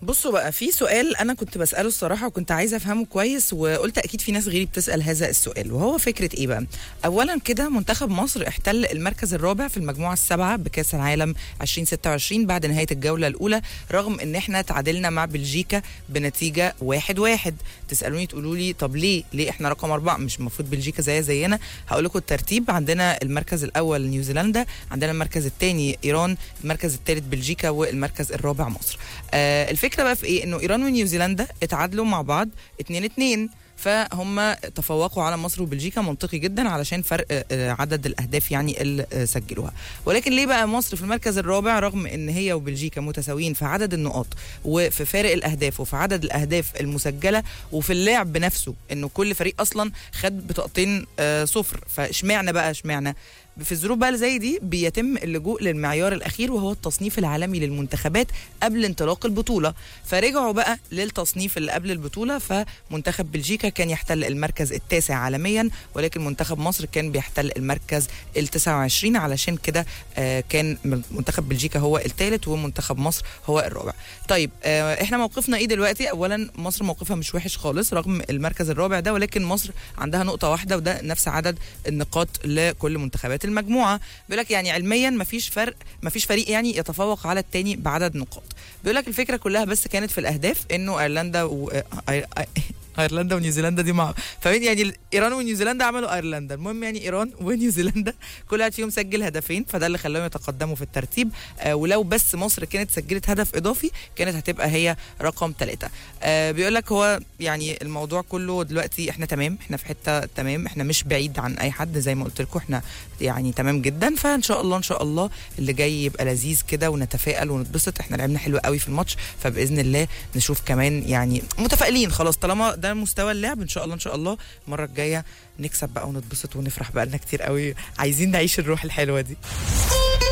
بصوا بقى في سؤال انا كنت بساله الصراحه وكنت عايزه افهمه كويس وقلت اكيد في ناس غيري بتسال هذا السؤال وهو فكره ايه بقى اولا كده منتخب مصر احتل المركز الرابع في المجموعه السابعه بكاس العالم 2026 بعد نهايه الجوله الاولى رغم ان احنا تعادلنا مع بلجيكا بنتيجه واحد واحد تسالوني تقولوا لي طب ليه ليه احنا رقم أربعة مش المفروض بلجيكا زي زينا هقول لكم الترتيب عندنا المركز الاول نيوزيلندا عندنا المركز الثاني ايران المركز الثالث بلجيكا والمركز الرابع مصر آه الفكره بقى في ايه انه ايران ونيوزيلندا اتعادلوا مع بعض 2 2 فهم تفوقوا على مصر وبلجيكا منطقي جدا علشان فرق آه، عدد الاهداف يعني اللي آه، سجلوها ولكن ليه بقى مصر في المركز الرابع رغم ان هي وبلجيكا متساويين في عدد النقاط وفي فارق الاهداف وفي عدد الاهداف المسجله وفي اللعب نفسه انه كل فريق اصلا خد بطاقتين آه، صفر فاشمعنى بقى اشمعنى في الظروف بقى اللي زي دي بيتم اللجوء للمعيار الاخير وهو التصنيف العالمي للمنتخبات قبل انطلاق البطوله فرجعوا بقى للتصنيف اللي قبل البطوله فمنتخب بلجيكا كان يحتل المركز التاسع عالميا ولكن منتخب مصر كان بيحتل المركز ال 29 علشان كده آه، كان منتخب بلجيكا هو الثالث ومنتخب مصر هو الرابع طيب آه، احنا موقفنا ايه دلوقتي اولا مصر موقفها مش وحش خالص رغم المركز الرابع ده ولكن مصر عندها نقطه واحده وده نفس عدد النقاط لكل منتخبات المجموعه بيقول لك يعني علميا مفيش فرق مفيش فريق يعني يتفوق على التاني بعدد نقاط بيقول لك الفكره كلها بس كانت في الاهداف انه ايرلندا و... آه، آه، ايرلندا ونيوزيلندا دي مع فاهمين يعني ايران ونيوزيلندا عملوا ايرلندا المهم يعني ايران ونيوزيلندا كل واحد فيهم سجل هدفين فده اللي خلاهم يتقدموا في الترتيب آه ولو بس مصر كانت سجلت هدف اضافي كانت هتبقى هي رقم ثلاثة آه بيقول لك هو يعني الموضوع كله دلوقتي احنا تمام احنا في حته تمام احنا مش بعيد عن اي حد زي ما قلت لكم احنا يعني تمام جدا فان شاء الله ان شاء الله اللي جاي يبقى لذيذ كده ونتفائل ونتبسط احنا لعبنا حلو قوي في الماتش فباذن الله نشوف كمان يعني متفائلين خلاص طالما ده مستوى اللعب ان شاء الله ان شاء الله المره الجايه نكسب بقى ونتبسط ونفرح بقى لنا كتير قوي عايزين نعيش الروح الحلوه دي